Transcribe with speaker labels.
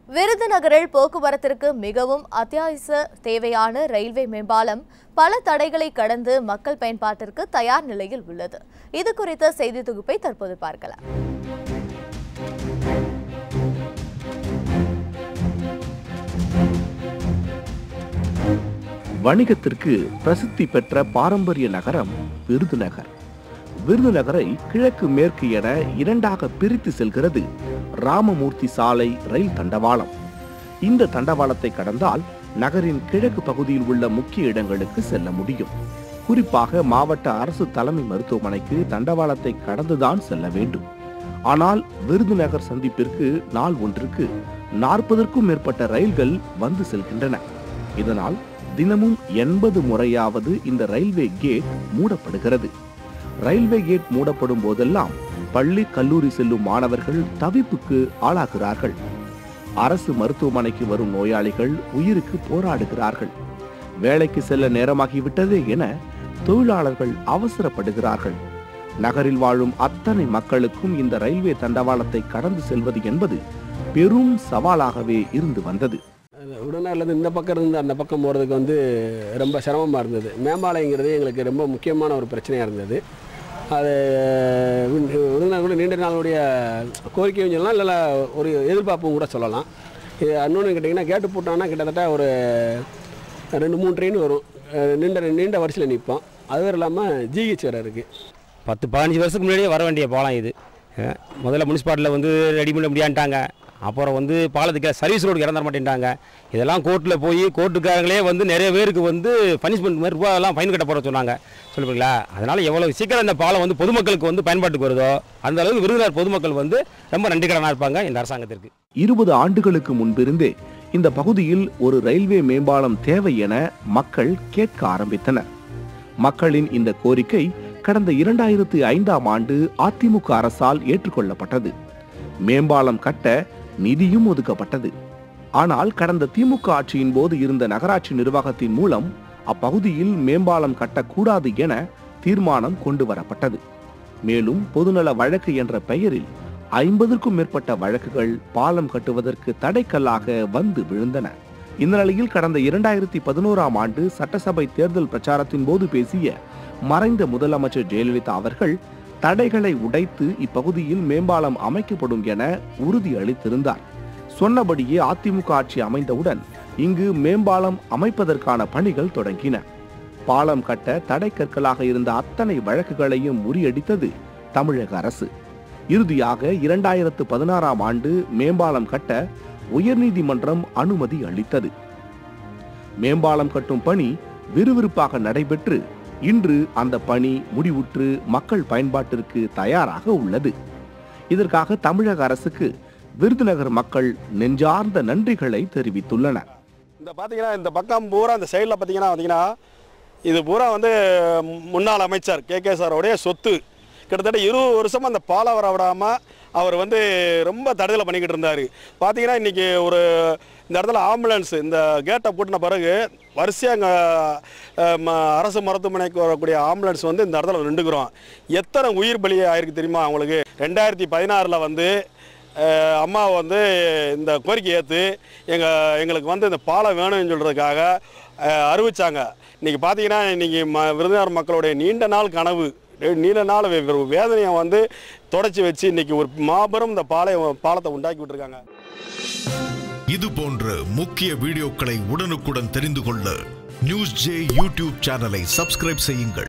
Speaker 1: விருதுநகரில் போக்குவரத்திற்கு மிகவும் அத்தியாவசிய தேவையான ரயில்வே மேம்பாலம் பல தடைகளை கடந்து மக்கள் பயன்பாட்டிற்கு தயார் நிலையில் உள்ளது இது குறித்த செய்தி தொகுப்பை தற்போது பார்க்கலாம்
Speaker 2: வணிகத்திற்கு பிரசித்தி பெற்ற பாரம்பரிய நகரம் விருதுநகர் விருதுநகரை கிழக்கு மேற்கு என இரண்டாக பிரித்து செல்கிறது ராமமூர்த்தி சாலை ரயில் தண்டவாளம் இந்த தண்டவாளத்தை கடந்தால் நகரின் கிழக்கு பகுதியில் உள்ள முக்கிய இடங்களுக்கு செல்ல முடியும் குறிப்பாக மாவட்ட அரசு தலைமை மருத்துவமனைக்கு தண்டவாளத்தை கடந்துதான் செல்ல வேண்டும் ஆனால் விருதுநகர் சந்திப்பிற்கு நாள் ஒன்றுக்கு நாற்பதற்கும் மேற்பட்ட ரயில்கள் வந்து செல்கின்றன இதனால் தினமும் எண்பது முறையாவது இந்த ரயில்வே கேட் மூடப்படுகிறது ரயில்வே கேட் மூடப்படும் போதெல்லாம் பள்ளி கல்லூரி செல்லும் மாணவர்கள் தவிப்புக்கு ஆளாகிறார்கள் அரசு மருத்துவமனைக்கு வரும் நோயாளிகள் உயிருக்கு போராடுகிறார்கள் வேலைக்கு செல்ல நேரமாகிவிட்டதே என தொழிலாளர்கள் அவசரப்படுகிறார்கள் நகரில் வாழும் அத்தனை மக்களுக்கும் இந்த ரயில்வே தண்டவாளத்தை கடந்து செல்வது என்பது பெரும் சவாலாகவே இருந்து வந்தது
Speaker 3: உடனேலேருந்து இந்த பக்கம் இருந்து அந்த பக்கம் போகிறதுக்கு வந்து ரொம்ப சிரமமாக இருந்தது மேம்பாலைங்கிறது எங்களுக்கு ரொம்ப முக்கியமான ஒரு பிரச்சனையாக இருந்தது அது விருதுநகர் நீண்ட நாளுடைய கோரிக்கையும் சொல்லலாம் இல்லை ஒரு எதிர்பார்ப்பும் கூட சொல்லலாம் இது இன்னொன்று கேட்டிங்கன்னா கேட்டு போட்டோன்னா கிட்டத்தட்ட ஒரு ரெண்டு மூணு ட்ரெயின் வரும் அஹ் நீண்ட நீண்ட வரிசையில் நிற்போம் அது வேறு இல்லாமல் ஜிஹெச் வேறு இருக்குது
Speaker 4: பத்து பதினஞ்சு வருஷத்துக்கு முன்னாடியே வர வேண்டிய பாலம் இது அஹ் முதல்ல முனிசிபாலிட்டியில் வந்து ரெடி பண்ண முடியான்ட்டாங்க அப்புறம் வந்து பாலத்துக்கு சர்வீஸ் ரோடு இறந்துட மாட்டேன்ட்டாங்க இதெல்லாம் கோர்ட்டில் போய் கோர்ட்டுக்காரங்களே வந்து நிறைய பேருக்கு வந்து பனிஷ்மெண்ட் மாதிரி ரூபா எல்லாம் ஃபைன் கட்ட போகிற சொன்னாங்க சொல்லுவீங்களா அதனால் எவ்வளோ சீக்கிரம் இந்த பாலம் வந்து பொதுமக்களுக்கு வந்து பயன்பாட்டுக்கு வருதோ அந்த அளவுக்கு விருதுநகர் பொதுமக்கள் வந்து ரொம்ப நன்றிக்கடனாக இருப்பாங்க இந்த அரசாங்கத்திற்கு
Speaker 2: இருபது ஆண்டுகளுக்கு முன்பிருந்தே இந்த பகுதியில் ஒரு ரயில்வே மேம்பாலம் தேவை என மக்கள் கேட்க ஆரம்பித்தனர் மக்களின் இந்த கோரிக்கை கடந்த இரண்டாயிரத்து ஐந்தாம் ஆண்டு அதிமுக அரசால் ஏற்றுக்கொள்ளப்பட்டது மேம்பாலம் கட்ட நிதியும் ஒதுக்கப்பட்டது ஆனால் கடந்த திமுக ஆட்சியின் போது இருந்த நகராட்சி நிர்வாகத்தின் மூலம் அப்பகுதியில் மேம்பாலம் கட்டக்கூடாது என தீர்மானம் கொண்டு வரப்பட்டது மேலும் பொதுநல வழக்கு என்ற பெயரில் ஐம்பதற்கும் மேற்பட்ட வழக்குகள் பாலம் கட்டுவதற்கு தடைக்கல்லாக வந்து விழுந்தன இந்த நிலையில் கடந்த இரண்டாயிரத்தி பதினோராம் ஆண்டு சட்டசபை தேர்தல் பிரச்சாரத்தின் போது பேசிய மறைந்த முதலமைச்சர் ஜெயலலிதா அவர்கள் தடைகளை உடைத்து இப்பகுதியில் மேம்பாலம் அமைக்கப்படும் என உறுதி அளித்திருந்தார் சொன்னபடியே அதிமுக ஆட்சி அமைந்தவுடன் இங்கு மேம்பாலம் அமைப்பதற்கான பணிகள் தொடங்கின பாலம் கட்ட தடை கற்களாக இருந்த அத்தனை வழக்குகளையும் முறியடித்தது தமிழக அரசு இறுதியாக இரண்டாயிரத்து பதினாறாம் ஆண்டு மேம்பாலம் கட்ட உயர்நீதிமன்றம் அனுமதி அளித்தது மேம்பாலம் கட்டும் பணி விறுவிறுப்பாக நடைபெற்று இன்று அந்த பணி முடிவுற்று மக்கள் பயன்பாட்டிற்கு தயாராக உள்ளது இதற்காக தமிழக அரசுக்கு விருதுநகர் மக்கள் நெஞ்சார்ந்த நன்றிகளை தெரிவித்துள்ளனர்
Speaker 5: இந்த பார்த்தீங்கன்னா இந்த பக்கம் பூரா இந்த சைடில் பார்த்தீங்கன்னா பார்த்தீங்கன்னா இது பூரா வந்து முன்னாள் அமைச்சர் கே கே சாரோடைய சொத்து கிட்டத்தட்ட இருபது வருஷமாக அந்த பாலம் வர விடாமல் அவர் வந்து ரொம்ப தடுதலை பண்ணிக்கிட்டு இருந்தார் பார்த்தீங்கன்னா இன்றைக்கி ஒரு இந்த இடத்துல ஆம்புலன்ஸ் இந்த கேட்டை பூட்டின பிறகு வரிசையாக அங்கே அரசு மருத்துவமனைக்கு வரக்கூடிய ஆம்புலன்ஸ் வந்து இந்த இடத்துல நின்றுக்கிறோம் எத்தனை உயிர் பலி ஆயிருக்கு தெரியுமா அவங்களுக்கு ரெண்டாயிரத்தி பதினாறில் வந்து அஹ் அம்மா வந்து இந்த கோரிக்கை ஏற்று எங்கள் எங்களுக்கு வந்து இந்த பாலம் வேணும்னு சொல்கிறதுக்காக அறிவிச்சாங்க இன்றைக்கி பார்த்தீங்கன்னா இன்றைக்கி ம விருதுநகர் மக்களுடைய நீண்ட நாள் கனவு ரெ- நீண்ட நாள் வே- வே- வேதனையை வந்து தொடச்சி வச்சு இன்றைக்கி ஒரு மாபெரும் இந்த பாலை பாலத்தை உண்டாக்கி விட்டுருக்காங்க
Speaker 6: இது போன்ற முக்கிய வீடியோக்களை உடனுக்குடன் தெரிந்து கொள்ள நியூஸ் ஜே யூடியூப் சேனலை சப்ஸ்கிரைப் செய்யுங்கள்